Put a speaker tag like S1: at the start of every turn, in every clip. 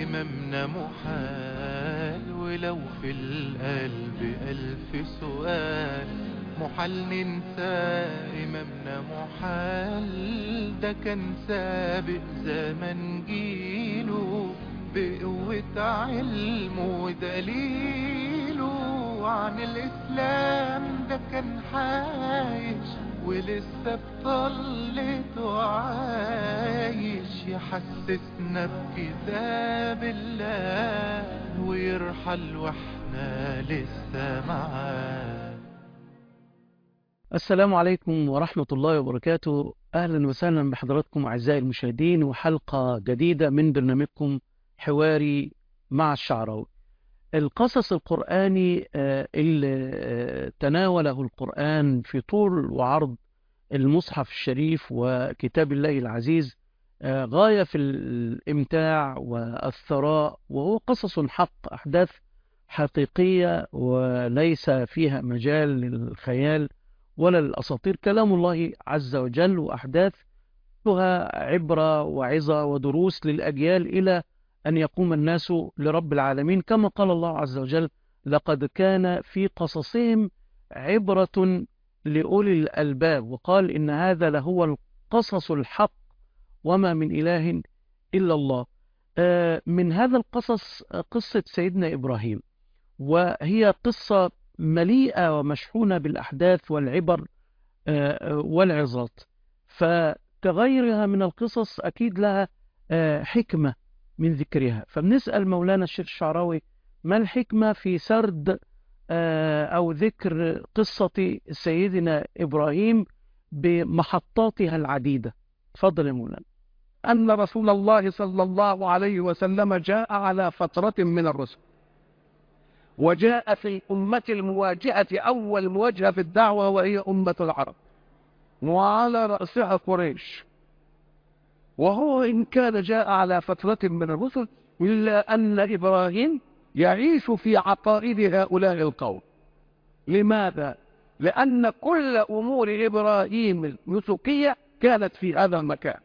S1: إمامنا محال ولو في القلب ألف سؤال محال ننسى إمامنا محال ده كان سابق زمن جيله بقوة علمه ودليله عن الإسلام ده كان عايش ولسه بطلته عايش يحسسنا بكتاب الله ويرحل واحنا لسه معاه
S2: السلام عليكم ورحمة الله وبركاته أهلا وسهلا بحضراتكم أعزائي المشاهدين وحلقة جديدة من برنامجكم حواري مع الشعراوي القصص القرآني آه، اللي آه، تناوله القرآن في طول وعرض المصحف الشريف وكتاب الله العزيز آه، غاية في الإمتاع والثراء وهو قصص حق أحداث حقيقية وليس فيها مجال للخيال ولا للأساطير كلام الله عز وجل وأحداثها عبرة وعظة ودروس للأجيال إلى أن يقوم الناس لرب العالمين كما قال الله عز وجل لقد كان في قصصهم عبرة لأولي الألباب وقال إن هذا لهو القصص الحق وما من إله إلا الله آه، من هذا القصص قصة سيدنا إبراهيم وهي قصة مليئة ومشحونة بالأحداث والعبر آه، والعظات فكغيرها من القصص أكيد لها آه، حكمة من ذكرها فبنسأل مولانا الشيخ الشعراوي ما الحكمة في سرد آه، أو ذكر قصة سيدنا إبراهيم بمحطاتها العديدة تفضل يا مولانا
S3: أن رسول الله صلى الله عليه وسلم جاء على فترة من الرسل وجاء في أمة المواجهة أول مواجهة في الدعوة وهي أمة العرب وعلى رأسها قريش وهو إن كان جاء على فترة من الرسل إلا أن إبراهيم يعيش في عقائد هؤلاء القوم لماذا؟ لأن كل أمور إبراهيم النسكية كانت في هذا المكان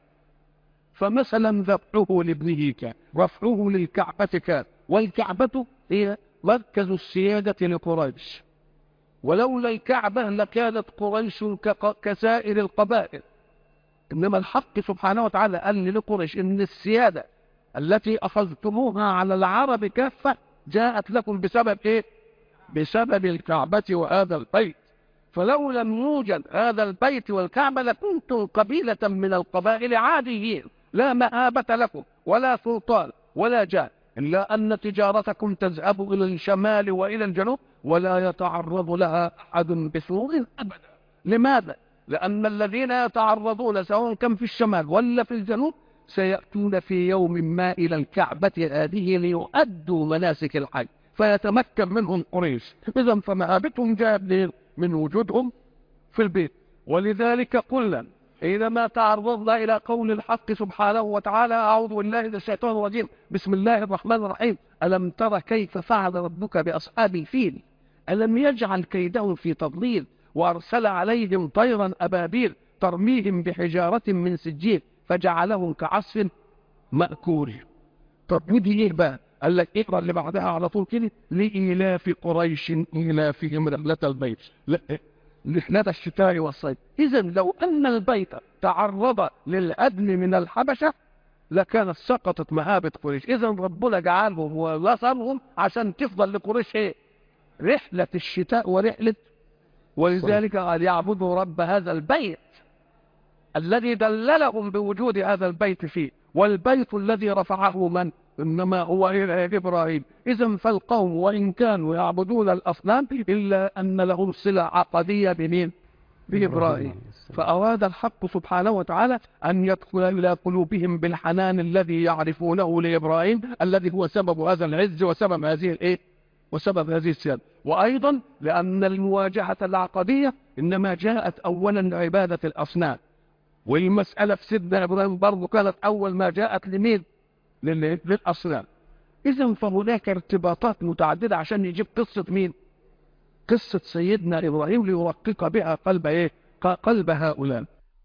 S3: فمثلا ذبحه لابنه كان رفعه للكعبة كان والكعبة هي مركز السيادة لقريش ولولا الكعبة لكانت قريش كق- كسائر القبائل إنما الحق سبحانه وتعالى قال لقريش إن السيادة التي أخذتموها على العرب كافة جاءت لكم بسبب إيه؟ بسبب الكعبة وهذا البيت فلو لم يوجد هذا البيت والكعبة لكنتم قبيلة من القبائل عاديين لا مهابة لكم ولا سلطان ولا جاه إلا أن تجارتكم تذهب إلى الشمال وإلى الجنوب ولا يتعرض لها أحد بسوء أبدا لماذا؟ لأن الذين يتعرضون سواء كان في الشمال ولا في الجنوب سيأتون في يوم ما إلى الكعبة هذه ليؤدوا مناسك الحج فيتمكن منهم قريش إذا فمهابتهم جاءت منين؟ من وجودهم في البيت ولذلك قلنا حينما تعرضنا إلى قول الحق سبحانه وتعالى أعوذ بالله من الشيطان الرجيم بسم الله الرحمن الرحيم ألم تر كيف فعل ربك بأصحاب الفيل ألم يجعل كيدهم في تضليل وأرسل عليهم طيرا أبابيل ترميهم بحجارة من سجيل فجعلهم كعصف مأكول طب ودي إيه بقى قال لك اقرا اللي بعدها على طول كده لإيلاف قريش إيلافهم رحلة البيت لا رحلة الشتاء والصيف إذا لو أن البيت تعرض للهدم من الحبشة لكانت سقطت مهابة قريش إذا ربنا جعلهم ونصرهم عشان تفضل لقريش إيه رحلة الشتاء ورحلة ولذلك قال يعبدوا رب هذا البيت الذي دللهم بوجود هذا البيت فيه والبيت الذي رفعه من إنما هو إبراهيم إذا فالقوم وإن كانوا يعبدون الأصنام إلا أن لهم صلة عقدية بمين؟ بإبراهيم فأراد الحق سبحانه وتعالى أن يدخل إلى قلوبهم بالحنان الذي يعرفونه لإبراهيم الذي هو سبب هذا العز وسبب هذه الإيه؟ وسبب هذه السيادة وأيضا لأن المواجهة العقدية إنما جاءت أولا عبادة الأصنام والمسألة في سيدنا إبراهيم برضه كانت أول ما جاءت لمين؟ لل- للأصنام إذا فهناك ارتباطات متعددة عشان يجيب قصة مين؟ قصة سيدنا إبراهيم ليرقق بها قلب إيه؟ ق- قلب هؤلاء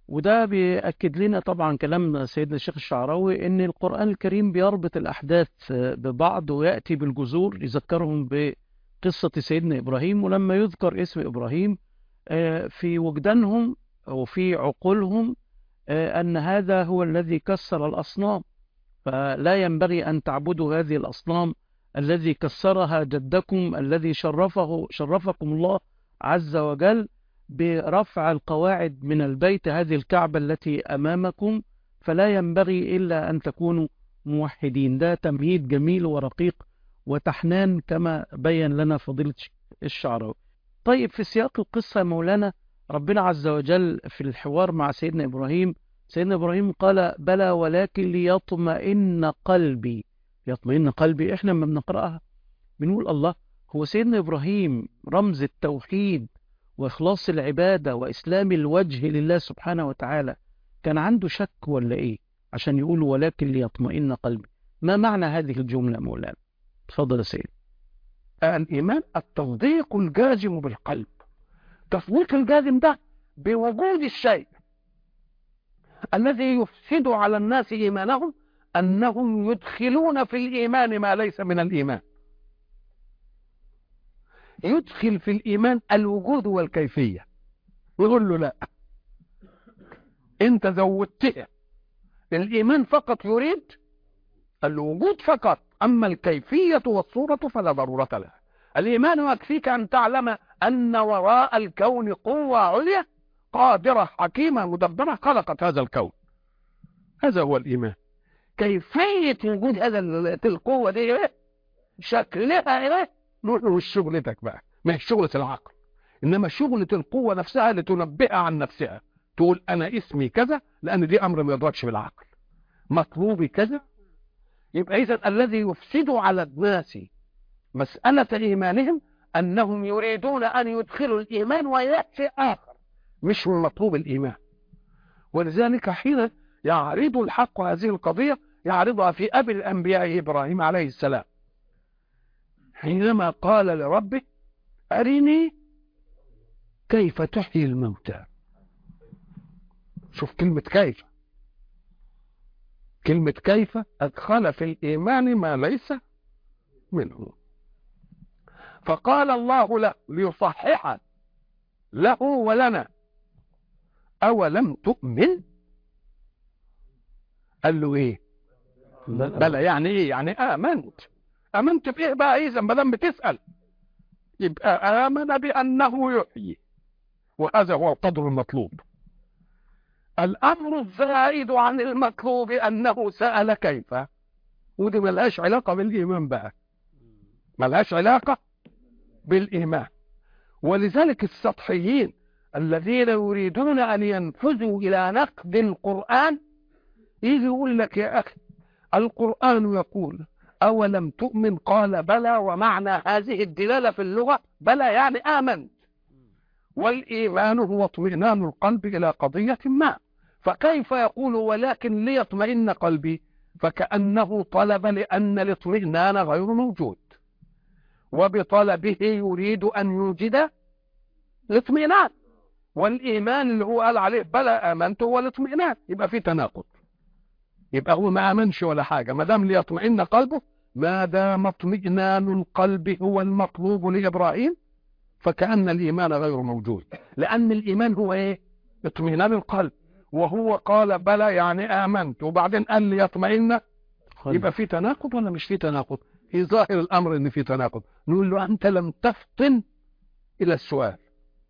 S2: وده بيأكد لنا طبعا كلام سيدنا الشيخ الشعراوي ان القرآن الكريم بيربط الأحداث ببعض ويأتي بالجذور يذكرهم بقصة سيدنا إبراهيم ولما يذكر اسم إبراهيم آه، في وجدانهم وفي عقولهم آه، أن هذا هو الذي كسر الأصنام فلا ينبغي أن تعبدوا هذه الأصنام الذي كسرها جدكم الذي شرفه شرفكم الله عز وجل برفع القواعد من البيت هذه الكعبة التي أمامكم فلا ينبغي إلا أن تكونوا موحدين ده تمهيد جميل ورقيق وتحنان كما بين لنا فضيلة الشعراوي طيب في سياق القصة يا مولانا ربنا عز وجل في الحوار مع سيدنا إبراهيم سيدنا إبراهيم قال بلى ولكن ليطمئن قلبي يطمئن قلبي إحنا لما بنقرأها بنقول الله هو سيدنا إبراهيم رمز التوحيد وإخلاص العبادة وإسلام الوجه لله سبحانه وتعالى كان عنده شك ولا إيه عشان يقول ولكن ليطمئن قلبي ما معنى هذه الجملة مولانا تفضل يا سيدي
S3: الإيمان التصديق الجازم بالقلب تصديق الجازم ده بوجود الشيء الذي يفسد على الناس إيمانهم أنهم يدخلون في الإيمان ما ليس من الإيمان يدخل في الإيمان الوجود والكيفية يقول له لا أنت زودتها الإيمان فقط يريد الوجود فقط أما الكيفية والصورة فلا ضرورة لها الإيمان يكفيك أن تعلم أن وراء الكون قوة عليا قادرة حكيمة مدبرة خلقت هذا الكون هذا هو الإيمان كيفية وجود هذا القوة دي إيه؟ شكلها إيه؟ مش شغلتك بقى ما هي شغلة العقل إنما شغلة القوة نفسها لتنبئ عن نفسها تقول أنا اسمي كذا لأن دي أمر ما يدركش بالعقل مطلوبي كذا يبقى إذا الذي يفسد على الناس مسألة إيمانهم أنهم يريدون أن يدخلوا الإيمان ويأتي آخر مش من مطلوب الإيمان ولذلك حين يعرض الحق هذه القضية يعرضها في أبي الأنبياء إبراهيم عليه السلام حينما قال لربه أرني كيف تحيي الموتى شوف كلمة كيف كلمة كيف أدخل في الإيمان ما ليس منه فقال الله له ليصحح له ولنا أولم تؤمن قال له إيه بلى يعني إيه يعني آمنت آمنت بإيه بقى إذا ما دام بتسأل يبقى آمن بأنه يحيي وهذا هو القدر المطلوب الأمر الزائد عن المطلوب أنه سأل كيف ودي ملهاش علاقة بالإيمان بقى ملهاش علاقة بالإيمان ولذلك السطحيين الذين يريدون أن ينفذوا إلى نقد القرآن يجي يقول لك يا أخي القرآن يقول أولم تؤمن قال بلى ومعنى هذه الدلالة في اللغة بلى يعني آمنت والإيمان هو اطمئنان القلب إلى قضية ما فكيف يقول ولكن ليطمئن قلبي فكأنه طلب لأن الاطمئنان غير موجود وبطلبه يريد أن يوجد الاطمئنان والإيمان اللي هو قال عليه بلى آمنت هو الاطمئنان يبقى في تناقض يبقى هو ما آمنش ولا حاجة ما دام ليطمئن قلبه ما دام اطمئنان القلب هو المطلوب لإبراهيم فكأن الإيمان غير موجود لأن الإيمان هو إيه؟ اطمئنان القلب وهو قال بلى يعني آمنت وبعدين قال ليطمئن يبقى في تناقض ولا مش في تناقض؟ في ظاهر الأمر إن في تناقض نقول له أنت لم تفطن إلى السؤال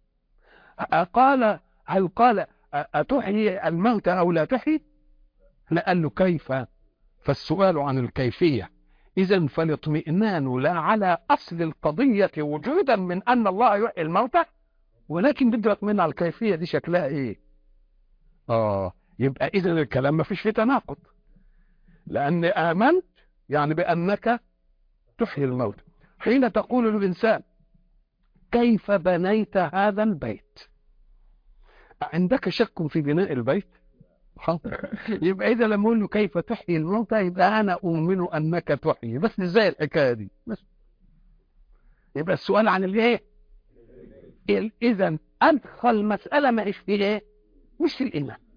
S3: قال هل قال أتحيي الموت أو لا تحيي؟ لا قال له كيف فالسؤال عن الكيفية إذا فالاطمئنان لا على أصل القضية وجودا من أن الله يحيي الموتى ولكن بده يطمئن على الكيفية دي شكلها إيه؟ آه يبقى إذا الكلام ما فيش فيه تناقض لأن آمنت يعني بأنك تحيي الموت حين تقول للإنسان كيف بنيت هذا البيت عندك شك في بناء البيت حاضر يبقى اذا لما اقول له كيف تحيي الموتى يبقى انا اؤمن انك تحيي بس ازاي الحكايه دي بس يبقى السؤال عن الايه اذا ادخل مساله ما ايش في ايه مش في الايمان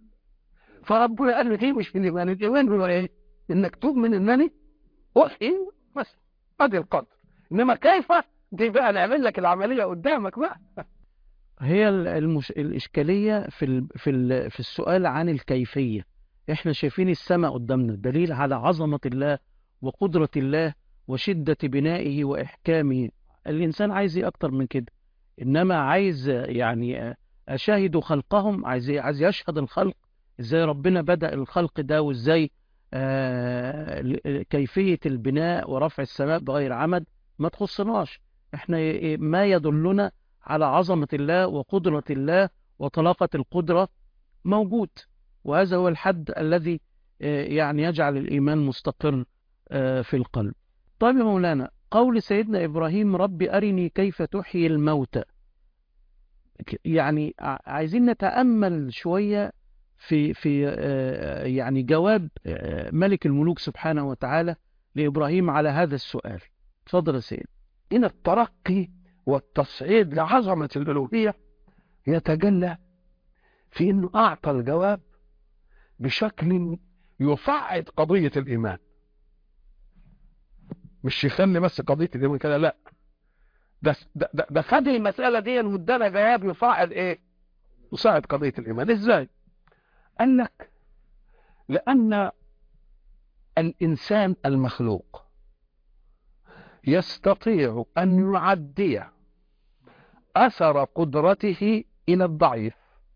S3: فربنا قال له دي مش من الايمان الايمان هو ايه انك تؤمن انني وحي بس ادي القدر انما كيف دي بقى نعمل لك العمليه قدامك بقى
S2: هي ال- المش... الإشكالية في ال... في ال... في السؤال عن الكيفية احنا شايفين السماء قدامنا دليل على عظمة الله وقدرة الله وشدة بنائه وإحكامه الإنسان عايز ايه أكتر من كده إنما عايز يعني أشاهد خلقهم عايز عايز يشهد الخلق إزاي ربنا بدأ الخلق ده وإزاي آه، ل- كيفية البناء ورفع السماء بغير عمد ما تخصناش احنا ي- ما يدلنا على عظمة الله وقدرة الله وطلاقة القدرة موجود وهذا هو الحد الذي آه، يعني يجعل الإيمان مستقر آه، في القلب طيب يا مولانا قول سيدنا إبراهيم رب أرني كيف تحيي الموتى ك- يعني ع- عايزين نتأمل شوية في في آه، يعني جواب آه، ملك الملوك سبحانه وتعالى لإبراهيم على هذا السؤال اتفضل يا سيد
S3: هنا الترقي والتصعيد لعظمة الألوهية يتجلى في أنه أعطى الجواب بشكل يصعد قضية الإيمان مش يخلي بس قضية الإيمان كده لا ده ده ده, ده خد المسألة دي وادانا جواب يصعد إيه؟ يصعد قضية الإيمان إزاي؟ قال لك لأن الإنسان المخلوق يستطيع أن يعدي أثر قدرته إلى الضعيف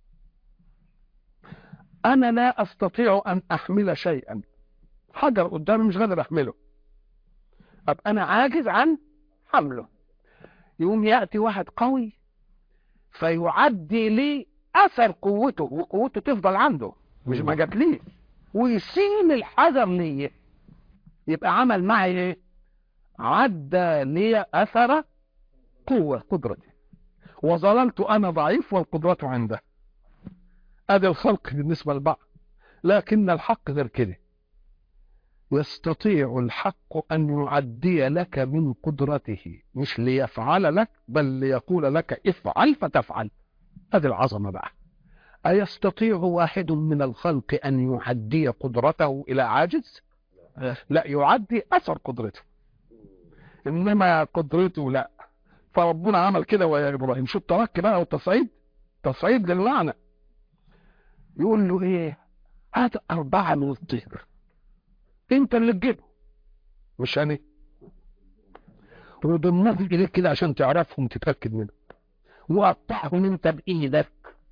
S3: أنا لا أستطيع أن أحمل شيئا حجر قدامي مش قادر أحمله أبقى أنا عاجز عن حمله يقوم يأتي واحد قوي فيعدي لي أثر قوته وقوته تفضل عنده مش ما جاتليش ويشيل الحجر لي يبقى عمل معي ايه عدى لي اثر قوه قدرتي وظللت انا ضعيف والقدره عنده ادي الخلق بالنسبه لبعض لكن الحق غير كده يستطيع الحق ان يعدي لك من قدرته مش ليفعل لك بل ليقول لك افعل فتفعل هذه العظمه بقى أيستطيع واحد من الخلق أن يعدي قدرته إلى عاجز؟ لا يعدي أثر قدرته إنما قدرته لا فربنا عمل كده ويا إبراهيم شو الترك بقى والتصعيد تصعيد للمعنى يقول له إيه هات أربعة من الطير أنت اللي تجيبهم مش أنا وضمنهم إليك كده عشان تعرفهم تتأكد منهم وقطعهم أنت بإيدك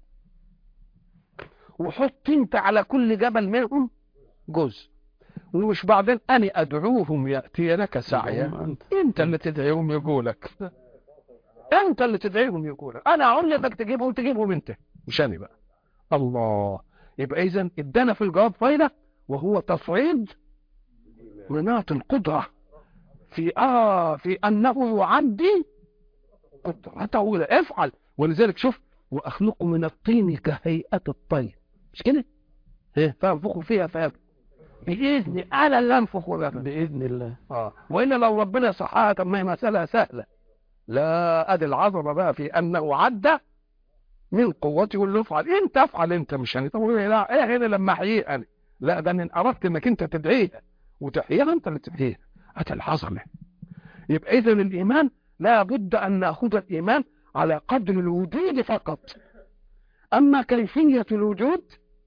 S3: وحط انت على كل جبل منهم جزء ومش بعدين انا ادعوهم ياتينك سعيا انت اللي تدعيهم يقولك انت اللي تدعيهم يقولك انا اقول لك تجيبهم تجيبهم انت مش انا بقى الله يبقى اذا ادانا في الجواب فايده وهو تصعيد مناط القدره في اه في انه يعدي قدرته افعل ولذلك شوف واخلق من الطين كهيئه الطير مش كده؟ ايه فانفخوا فيها فيها باذن انا اللي انفخ ولا
S2: بإذن الله
S3: اه والا لو ربنا صحاها طب ما هي مساله سهله لا ادي العظمه بقى في انه عدى من قوتي واللي افعل انت افعل انت مش يعني طب لا ايه هنا لما احييه انا لا ده ان اردت انك انت تدعيها وتحييها انت اللي تحييها ادي العظمه يبقى اذا الايمان لا بد ان ناخذ الايمان على قدر الوجود فقط اما كيفيه الوجود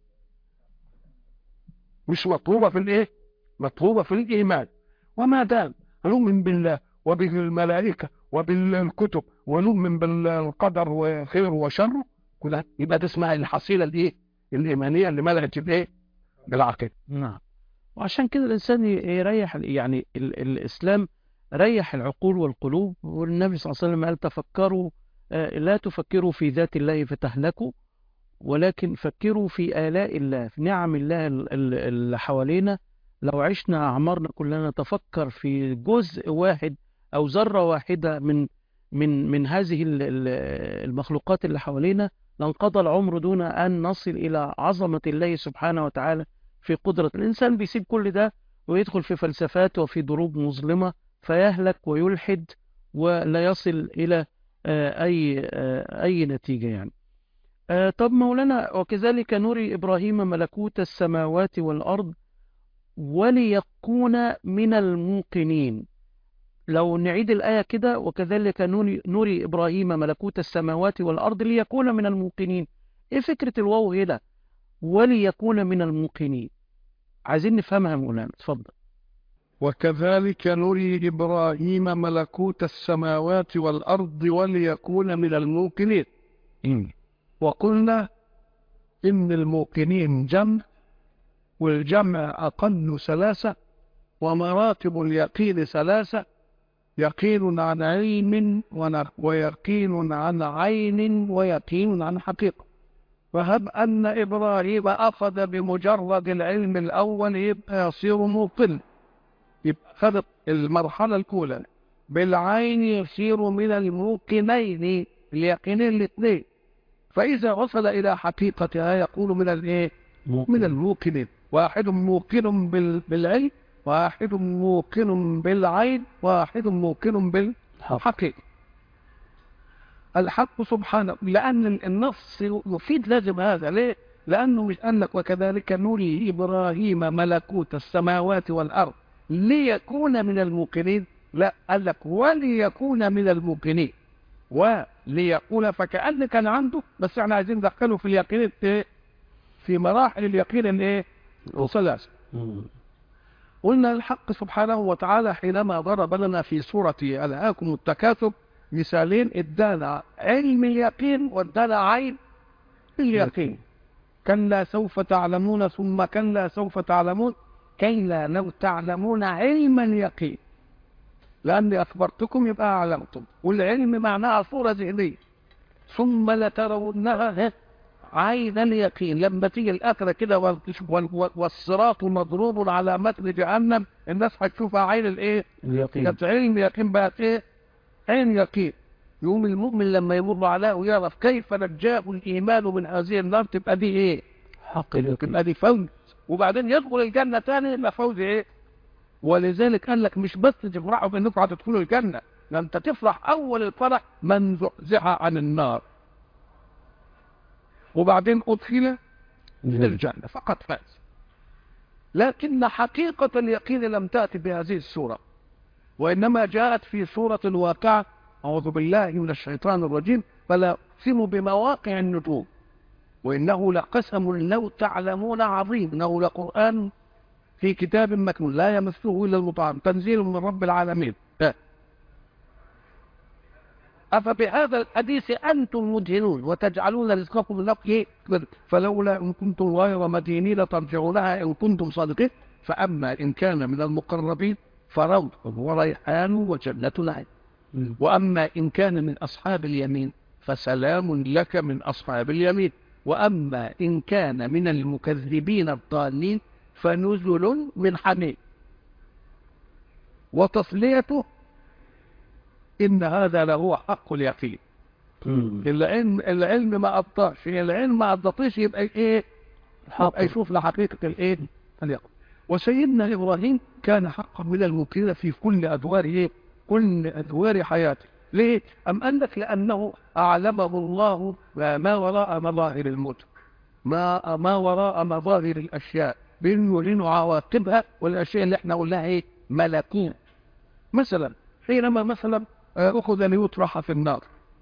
S3: مش مطلوبه في الايه مطلوبه في الايمان وما دام نؤمن بالله وبالملائكه وبالكتب ونؤمن بالقدر وخيره وشره كلها يبقى ده اسمها الحصيله الايه الايمانيه اللي ملأت الايه بالعقيده
S2: نعم وعشان كده الإنسان ي- يريح يعني ال- الإسلام ريح العقول والقلوب والنبي صلى الله عليه وسلم قال تفكروا آه، لا تفكروا في ذات الله فتهلكوا ولكن فكروا في آلاء الله في نعم الله ال- ال- اللي حوالينا لو عشنا أعمارنا كلنا نتفكر في جزء واحد أو ذرة واحدة من من من هذه ال- ال- المخلوقات اللي حوالينا لانقضى العمر دون أن نصل إلى عظمة الله سبحانه وتعالى في قدرة الإنسان بيسيب كل ده ويدخل في فلسفات وفي دروب مظلمة فيهلك ويلحد ولا يصل إلى آه، أي آه، أي نتيجة يعني آه طب مولانا وكذلك نري إبراهيم ملكوت السماوات والأرض وليكون من الموقنين لو نعيد الآية كده وكذلك نري, نري إبراهيم ملكوت السماوات والأرض ليكون من الموقنين إيه فكرة الواو هنا وليكون من الموقنين عايزين نفهمها مولانا اتفضل
S3: وكذلك نري إبراهيم ملكوت السماوات والأرض وليكون من الموقنين وقلنا إن الموقنين جمع والجمع أقل ثلاثة ومراتب اليقين ثلاثة يقين عن علم ون- ويقين عن عين ويقين عن حقيقة فهب أن إبراهيم أخذ بمجرد العلم الأول يبقى يصير موقن يبقى خد المرحلة الأولى بالعين يصير من الموقنين اليقينين الاثنين فإذا وصل إلى حقيقتها يقول من الإيه؟ من الموقنين واحد موقن بال- بالعلم واحد موقن بالعين واحد موقن بالحقيقة الحق سبحانه لأن النص يفيد لازم هذا ليه؟ لأنه مش قال لك وكذلك نري إبراهيم ملكوت السماوات والأرض ليكون من الموقنين لا قال لك وليكون من الموقنين وليقول فكأن كان عنده بس احنا عايزين ندخله في اليقين الت- في مراحل اليقين الايه؟ الثلاث قلنا الحق سبحانه وتعالى حينما ضرب لنا في سورة ألهاكم التكاثر مثالين ادانا علم اليقين وادانا عين اليقين كلا سوف تعلمون ثم كلا سوف تعلمون كلا لو تعلمون علم اليقين لأني أخبرتكم يبقى أعلمتم والعلم معناها صورة ذهنية ثم لترونها عين اليقين لما تيجي الآخرة كده وال- وال- والصراط مضروب على متن جهنم الناس هتشوفها عين الإيه؟
S2: اليقين
S3: كانت علم يقين بقت إيه؟ عين يقين يوم المؤمن لما يمر عليه ويعرف كيف نجاه الإيمان من هذه النار تبقى دي إيه؟
S2: حق اليقين
S3: تبقى دي فوز وبعدين يدخل الجنة تاني يبقى فوز إيه؟ ولذلك قال لك مش بس تفرحوا بأنكم هتدخلوا الجنة ده أنت تفرح أول الفرح من زحزح عن النار وبعدين أدخل الجنة فقد فاز لكن حقيقة اليقين لم تأتي بهذه السورة وإنما جاءت في سورة الواقعة أعوذ بالله من الشيطان الرجيم فلا أقسم بمواقع النجوم وإنه لقسم لو تعلمون عظيم إنه لقرآن في كتاب مكنون لا يمسه إلا المطعم تنزيل من رب العالمين أفبهذا الحديث أنتم مدهنون وتجعلون رزقكم لكم فلولا إن كنتم غير مدينين لترجعونها إن كنتم صادقين فأما إن كان من المقربين فروح وريحان وجنة نعيم وأما إن كان من أصحاب اليمين فسلام لك من أصحاب اليمين وأما إن كان من المكذبين الضالين فنزل من حميم وتصليته إن هذا له حق اليقين العلم العلم ما قطعش العلم ما قطعش يبقى ايه يبقى يشوف لحقيقة الايه اليقين وسيدنا إبراهيم كان حقا من الموقنين في كل أدوار ايه كل أدوار حياته ليه؟ أم قال لك لأنه أعلمه الله ما وراء مظاهر الموت ما ما وراء مظاهر الأشياء بينه عواقبها والأشياء اللي احنا قلناها ايه ملكوت مثلا حينما مثلا آه، أخذ ليطرح في النار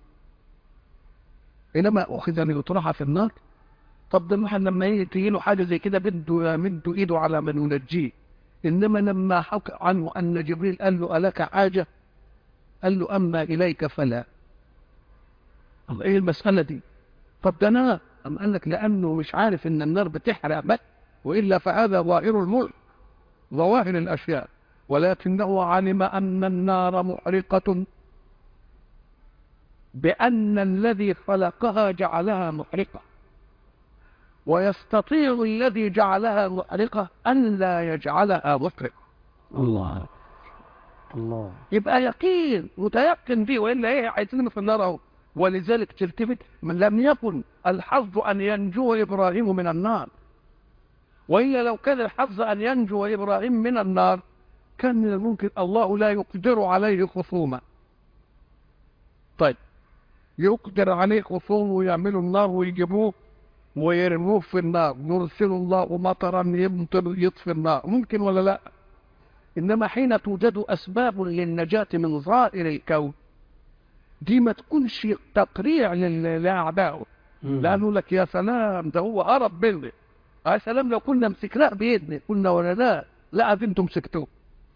S3: حينما أخذ ليطرح في النار طب ده الواحد لما يجي تجي له حاجة زي كده بده يمد إيده على من ينجيه إنما لما حكى عنه أن جبريل قال له ألك حاجة قال له أما إليك فلا طب إيه المسألة دي طب ده نار أم قال لك لأنه مش عارف إن النار بتحرق بس وإلا فهذا ظاهر الملك ظواهر الأشياء ولكنه علم أن النار محرقة بأن الذي خلقها جعلها محرقة ويستطيع الذي جعلها محرقة أن لا يجعلها محرقة
S2: الله الله
S3: يبقى يقين متيقن فيه والا ايه هيترمي في النار اهو ولذلك تلتفت من لم يكن الحظ ان ينجو ابراهيم من النار والا لو كان الحظ ان ينجو ابراهيم من النار كان من الممكن الله لا يقدر عليه خصومه طيب يقدر عليه خصوم ويعملوا النار ويجيبوه ويرموه في النار يرسل الله مطرا يمطر يطفي النار ممكن ولا لا انما حين توجد اسباب للنجاة من ظاهر الكون دي ما تكونش تقريع لل- لاعدائه لانه لك يا سلام ده هو هرب مني يا سلام لو كنا مسكناه بايدنا قلنا ولا لا لا أدي انتم مسكتوه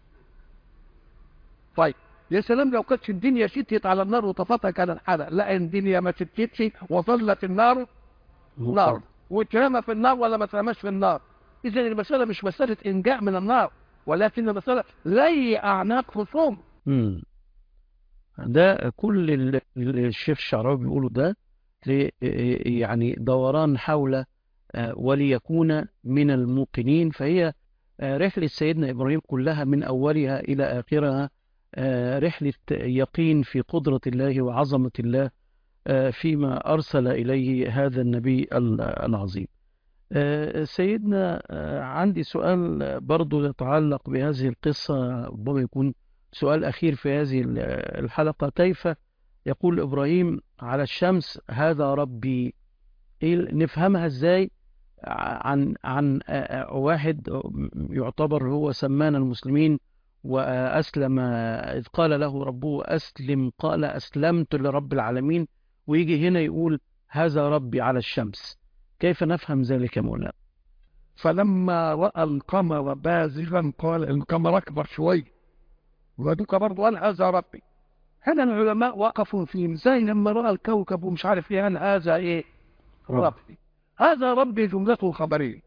S3: طيب يا سلام لو كانتش الدنيا شتت على النار وطفتها كان الحرق لا الدنيا ما شتتش وظلت النار نار واترمى في النار ولا ما اترماش في النار اذا المساله مش مساله انجاء من النار ولكن المساله لي اعناق خصوم
S2: مم. ده كل ال- ال- الشيخ الشعراوي بيقوله ده ل- يعني دوران حول آه، وليكون من الموقنين فهي آه، رحلة سيدنا إبراهيم كلها من أولها إلى آخرها آه، رحلة يقين في قدرة الله وعظمة الله آه، فيما أرسل إليه هذا النبي ال- العظيم آه، سيدنا آه، عندي سؤال آه، برضو يتعلق بهذه القصة ربما يكون سؤال أخير في هذه ال- الحلقة كيف يقول إبراهيم على الشمس هذا ربي إيه ال- نفهمها إزاي عن عن آه، آه، واحد يعتبر هو سمان المسلمين وأسلم إذ قال له ربه أسلم قال أسلمت لرب العالمين ويجي هنا يقول هذا ربي على الشمس كيف نفهم ذلك يا مولانا
S3: فلما راى القمر بازغا قال القمر اكبر شوي ودوك برضه قال هذا ربي هنا العلماء وقفوا في ازاي لما راى الكوكب ومش عارف ايه هل هذا ايه ربي هذا ربي جملة خبرية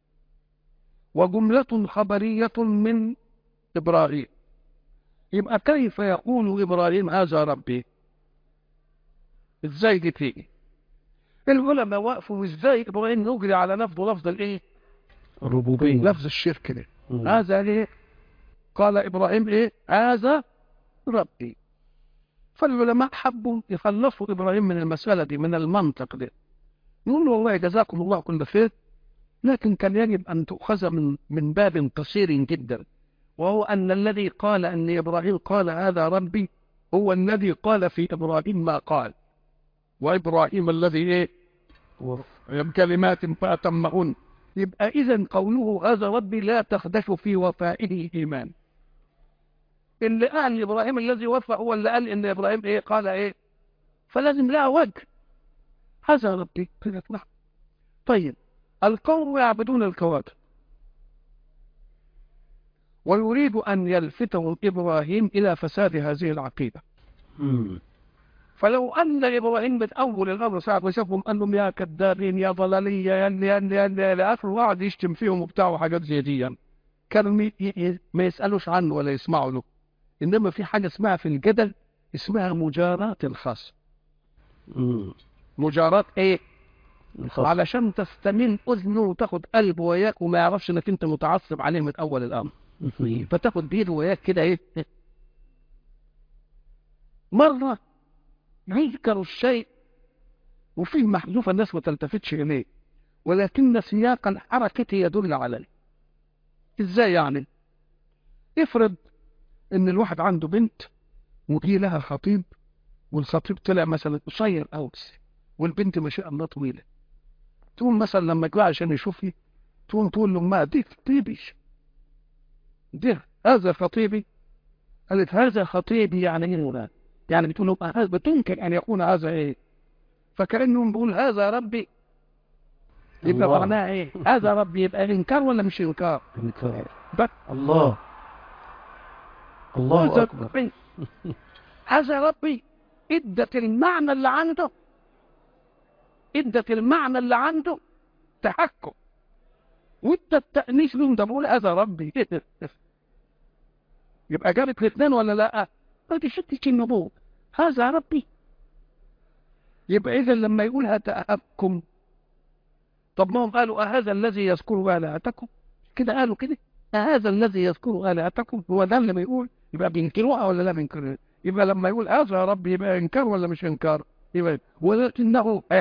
S3: وجملة خبرية من إبراهيم يبقى كيف يقول إبراهيم هذا ربي إزاي دي تيجي العلماء وقفوا إزاي إبراهيم يجري على نفسه لفظ الإيه
S2: الربوبية
S3: لفظ الشرك ده
S2: مم.
S3: هذا ليه قال إبراهيم إيه هذا ربي فالعلماء حبوا يخلصوا إبراهيم من المسألة دي من المنطق ده نقول له والله جزاكم الله كل خير لكن كان يجب أن تؤخذ من من باب قصير جدا وهو أن الذي قال أن إبراهيم قال هذا ربي هو الذي قال في إبراهيم ما قال وإبراهيم الذي إيه بكلمات فأتمهن يبقى إذا قوله هذا ربي لا تخدش في وفائه إيمان اللي قال إبراهيم الذي وفى هو اللي قال إن إبراهيم إيه قال إيه فلازم لها وجه هذا ربي قالت نعم طيب القوم يعبدون الكواكب ويريد أن يلفتهم إبراهيم إلى فساد هذه العقيدة
S2: مم.
S3: فلو أن إبراهيم من أول الأمر ساعة وشافهم قال لهم يا كذابين يا ضلالية يا اللي يا اللي يا اللي إلى آخره وقعد يشتم فيهم وبتاع وحاجات زي دي يعني. كانوا مي- ي- ي- ما يسألوش عنه ولا يسمعوا له إنما في حاجة اسمها في الجدل اسمها مجاراة الخاص
S2: مم.
S3: مجاراة إيه؟
S2: الخاص.
S3: علشان تستمن أذنه وتاخد قلبه وياك وما يعرفش إنك أنت متعصب عليه من أول الأمر
S2: مم.
S3: فتاخد بيده وياك كده ايه مرة يذكر الشيء وفيه محذوف الناس ما تلتفتش إليه ولكن سياق الحركة يدل عليه ازاي يعني افرض ان الواحد عنده بنت وجي لها خطيب والخطيب طلع مثلا قصير قوي والبنت ما شاء الله طويله تقوم مثلا لما يجي عشان يشوفني تقوم تقول له ما دي خطيبي ده هذا خطيبي قالت هذا خطيبي يعني ايه ولا يعني بتقول له هذا بتنكر ان يكون هذا ايه فكانهم بيقول هذا ربي يبقى
S2: الله.
S3: معناه ايه هذا ربي يبقى انكار ولا مش انكار بس
S2: الله الله
S3: هذا
S2: أكبر
S3: ربي هذا ربي ادت المعنى اللي عنده ادت المعنى اللي عنده تحكم وادت التأنيث لهم ده بقول هذا ربي يبقى جابت الاثنين ولا لا؟ ما تشتش النبوة هذا ربي يبقى إذا لما يقول هتأبكم طب ما هم قالوا أهذا الذي يذكر آلهتكم كده قالوا كده أهذا الذي يذكر آلهتكم هو ده اللي بيقول يبقى بينكروها ولا لا بينكروها يبقى لما يقول هذا ربي يبقى إنكار ولا مش إنكار يبقى ولكنه إيه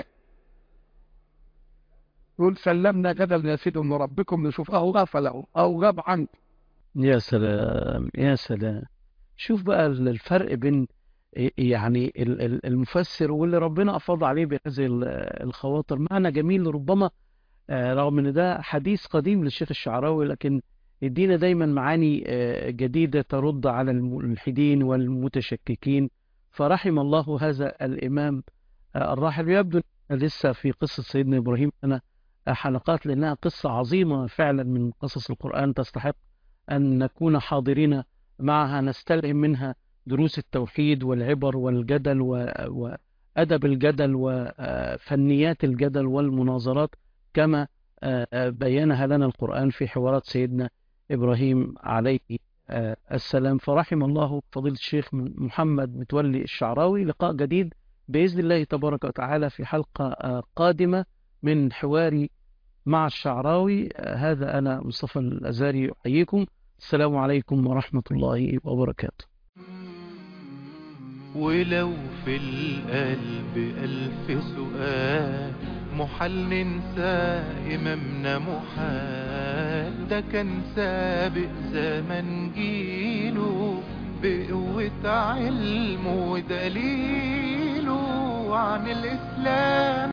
S3: يقول سلمنا جدل يا سيد من ربكم نشوف أهو غفله أو غاب عنك
S2: يا سلام يا سلام شوف بقى الفرق بين يعني ال- ال- المفسر واللي ربنا أفاض عليه بهذه ال- الخواطر معنى جميل ربما آه، رغم ان ده حديث قديم للشيخ الشعراوي لكن يدينا دايما معاني آه، جديدة ترد على الملحدين والمتشككين فرحم الله هذا الإمام آه، الراحل يبدو لسه في قصة سيدنا إبراهيم أنا حلقات لأنها قصة عظيمة فعلا من قصص القرآن تستحق أن نكون حاضرين معها نستلهم منها دروس التوحيد والعبر والجدل و- وأدب الجدل وفنيات الجدل والمناظرات كما آه، آه، بينها لنا القرآن في حوارات سيدنا إبراهيم عليه آه، السلام فرحم الله فضيلة الشيخ محمد متولي الشعراوي لقاء جديد بإذن الله تبارك وتعالى في حلقة آه، قادمة من حواري مع الشعراوي آه، هذا أنا مصطفى الأزاري أحييكم السلام عليكم ورحمة الله وبركاته
S1: ولو في القلب ألف سؤال محال ننسى إمامنا محال ده كان سابق زمن جيله بقوة علمه ودليله عن الإسلام